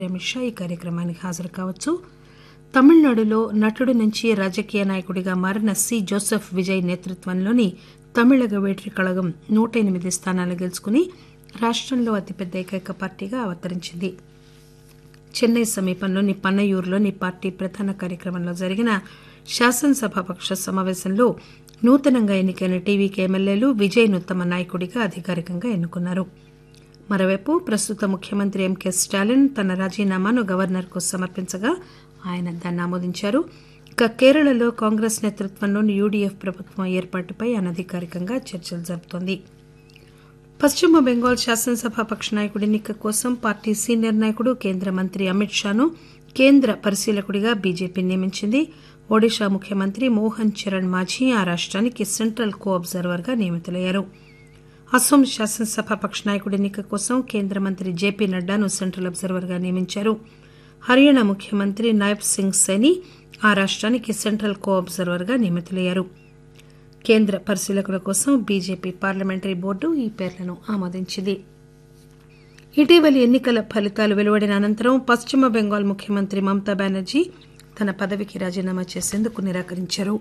అమిత్ షా ఈ కార్యక్రమానికి హాజరు కావచ్చు తమిళనాడులో నటుడి నుంచి రాజకీయ నాయకుడిగా మారిన సి జోసెఫ్ విజయ్ నేతృత్వంలోని తమిళగ వేట్రి కళగం నూట ఎనిమిది స్థానాలు గెలుచుకుని రాష్టంలో అతిపెద్ద ఏకైక పార్టీగా అవతరించింది చెన్నై సమీపంలోని పన్నయూరులోని పార్టీ ప్రధాన కార్యక్రమంలో జరిగిన శాసనసభాపక్ష సమావేశంలో నూతనంగా ఎన్నికైన టీవీకి ఎమ్మెల్యేలు విజయ్ను తమ నాయకుడిగా అధికారికంగా ఎన్నుకున్నారు మరోవైపు ప్రస్తుత ముఖ్యమంత్రి ఎంకే స్టాలిన్ తన రాజీనామాను గవర్నర్కు సమర్పించగా ఆయన దాన్ని ఆమోదించారు ఇక కేరళలో కాంగ్రెస్ నేతృత్వంలోని యూడీఎఫ్ ప్రభుత్వం ఏర్పాటుపై అనధికారికంగా చర్చలు జరుపుతోంది పశ్చిమ బెంగాల్ శాసనసభాపక్ష నాయకుడి ఎన్నిక కోసం పార్టీ సీనియర్ నాయకుడు కేంద్ర మంత్రి అమిత్ షాను కేంద్ర పరిశీలకుడిగా బీజేపీ నియమించింది ఒడిషా ముఖ్యమంత్రి మోహన్ చరణ్ మాఝీ ఆ రాష్టానికి సెంట్రల్ కో అబ్జర్వర్ గా నియమితులయ్యారు అస్సోం శాసనసభాపక్ష నాయకుడి ఎన్నిక కోసం కేంద్ర మంత్రి జేపీ నడ్డాను సెంట్రల్ అబ్జర్వర్ గా నియమించారు హర్యానా ముఖ్యమంత్రి నాయబ్ సింగ్ సైని ఆ రాష్టానికి సెంట్రల్ కో అబ్జర్వర్ గా నియమితులయ్యారు కేంద్ర పరిశీలకుల కోసం బీజేపీ పార్లమెంటరీ బోర్డు ఈ పేర్లను ఆమోదించింది ఇటీవలి ఎన్నికల ఫలితాలు వెలువడిన అనంతరం పశ్చిమ బెంగాల్ ముఖ్యమంత్రి మమతా బెనర్జీ తన పదవికి రాజీనామా చేసేందుకు నిరాకరించారు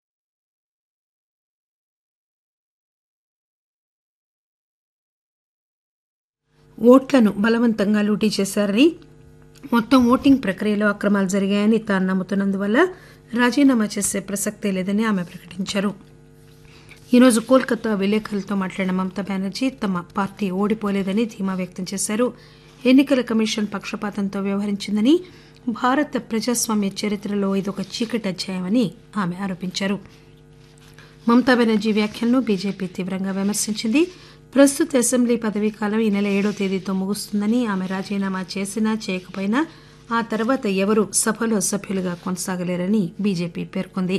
ఓట్లను బలవంతంగా లూటీ చేశారని మొత్తం ఓటింగ్ ప్రక్రియలో అక్రమాలు జరిగాయని తాను నమ్ముతున్నందువల్ల రాజీనామా చేసే ప్రసక్తే లేదని ఆమె ప్రకటించారు ఈరోజు కోల్కతా విలేకరులతో మాట్లాడిన మమతా బెనర్జీ తమ పార్టీ ఓడిపోలేదని ధీమా వ్యక్తం చేశారు ఎన్నికల కమిషన్ పక్షపాతంతో వ్యవహరించిందని భారత ప్రజాస్వామ్య చరిత్రలో ఇదొక చీకటి అధ్యాయమని ఆమె ఆరోపించారు మమతా బెనర్జీ వ్యాఖ్యలను బీజేపీ తీవ్రంగా విమర్శించింది ప్రస్తుత అసెంబ్లీ పదవీ కాలం ఈ నెల ఏడో తేదీతో ముగుస్తుందని ఆమె రాజీనామా చేసినా చేయకపోయినా ఆ తర్వాత ఎవరూ సభలో సభ్యులుగా కొనసాగలేరని బీజేపీ పేర్కొంది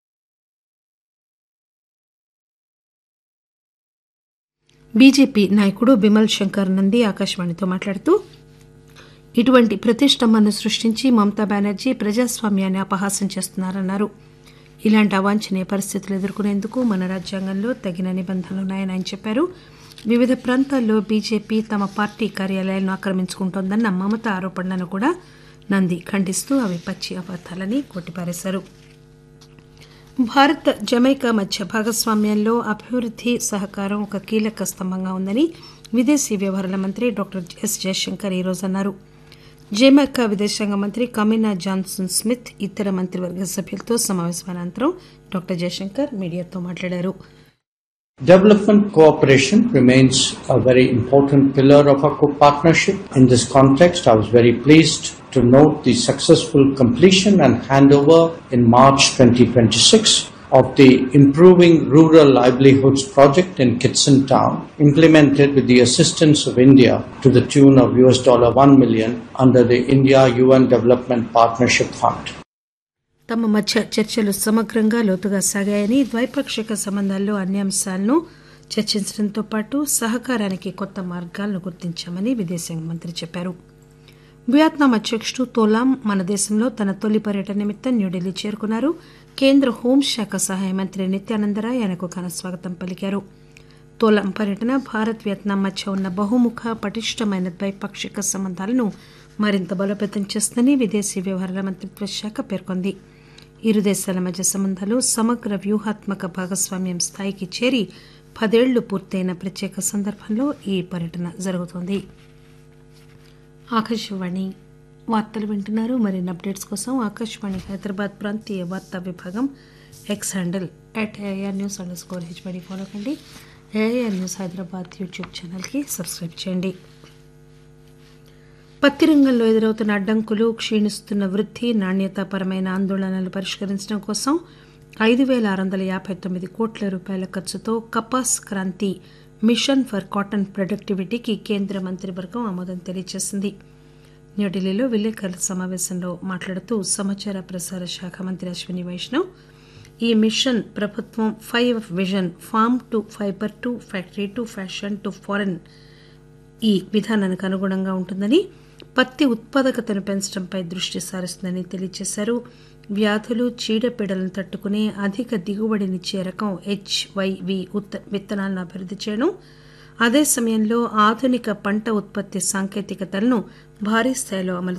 బీజేపీ నాయకుడు బిమల్ శంకర్ నంది ఆకాశవాణితో మాట్లాడుతూ ఇటువంటి ప్రతిష్టంభను సృష్టించి మమతా బెనర్జీ ప్రజాస్వామ్యాన్ని అపహాస్యం చేస్తున్నారన్నారు ఇలాంటి అవాంఛనీయ పరిస్థితులు ఎదుర్కొనేందుకు మన రాజ్యాంగంలో తగిన నిబంధనలున్నాయని ఆయన చెప్పారు వివిధ ప్రాంతాల్లో బీజేపీ తమ పార్టీ కార్యాలయాలను ఆక్రమించుకుంటోందన్న మమత ఆరోపణలను కూడా నంది ఖండిస్తూ అవి పచ్చి అబద్దాలని కొట్టిపారేశారు భారత్ జమైకా మధ్య భాగస్వామ్యంలో అభివృద్ది సహకారం ఒక కీలక స్తంభంగా ఉందని విదేశీ వ్యవహారాల మంత్రి డాక్టర్ ఎస్ జయశంకర్ ఈరోజు అన్నారు జమైకా విదేశాంగ మంత్రి కమినా జాన్సన్ స్మిత్ ఇతర మంత్రివర్గ సభ్యులతో సమావేశం అనంతరం డాక్టర్ జయశంకర్ మీడియాతో మాట్లాడారు Development cooperation remains a very important pillar of our partnership. In this context, I was very pleased to note the successful completion and handover in March 2026 of the Improving Rural Livelihoods project in Kitson Town, implemented with the assistance of India to the tune of US dollar 1 million under the India UN Development Partnership Fund. తమ మధ్య చర్చలు సమగ్రంగా లోతుగా సాగాయని ద్వైపాక్షిక సంబంధాల్లో అన్ని అంశాలను చర్చించడంతో పాటు సహకారానికి కొత్త మార్గాలను గుర్తించామని విదేశాంగ మంత్రి చెప్పారు వియత్నాం అధ్యకుడు తోలాం మన దేశంలో తన తొలి పర్యటన నిమిత్తం న్యూఢిల్లీ చేరుకున్నారు కేంద్ర హోంశాఖ సహాయ మంత్రి నిత్యానందరాయ్ ఆయనకు ఘన స్వాగతం పలికారు తోలాం పర్యటన భారత్ వియత్నాం మధ్య ఉన్న బహుముఖ పటిష్టమైన ద్వైపాక్షిక సంబంధాలను మరింత బలోపేతం చేస్తుందని విదేశీ వ్యవహారాల మంత్రిత్వ శాఖ పేర్కొంది ఇరు దేశాల మధ్య సంబంధాలు సమగ్ర వ్యూహాత్మక భాగస్వామ్యం స్థాయికి చేరి పదేళ్లు పూర్తయిన ప్రత్యేక సందర్భంలో ఈ పర్యటన జరుగుతోంది ఆకాశవాణి వార్తలు వింటున్నారు మరిన్ని అప్డేట్స్ కోసం ఆకాశవాణి హైదరాబాద్ ప్రాంతీయ వార్తా విభాగం X handle at AIR news underscore హెచ్బడి ఫాలో కండి ఏఆర్ న్యూస్ హైదరాబాద్ యూట్యూబ్ ఛానల్కి సబ్స్క్రైబ్ చేయండి పత్తి రంగంలో ఎదురవుతున్న అడ్డంకులు క్షీణిస్తున్న వృద్ధి నాణ్యతాపరమైన ఆందోళనలు పరిష్కరించడం కోసం ఐదు వేల ఆరు వందల యాభై తొమ్మిది కోట్ల రూపాయల ఖర్చుతో Kapas Kranti mission for cotton ప్రొడక్టివిటీకి కేంద్ర మంత్రివర్గం ఆమోదం తెలియజేసింది న్యూఢిల్లీలో విలేకరుల సమావేశంలో మాట్లాడుతూ సమాచార ప్రసార శాఖ మంత్రి అశ్విని వైష్ణవ్ ఈ మిషన్ ప్రభుత్వం five vision farm to fibre to factory to fashion to foreign ఈ విధానానికి అనుగుణంగా ఉంటుందని పత్తి ఉత్పాదకతను పెంచడంపై దృష్టి సారిస్తుందని తెలియజేశారు వ్యాధులు చీడపీడలను తట్టుకునే అధిక దిగుబడినిచ్చే రకం హెచ్వైవి విత్తనాలను అభివృద్ధి చేయడం అదే సమయంలో ఆధునిక పంట ఉత్పత్తి సాంకేతికతలను భారీ స్థాయిలో అమలు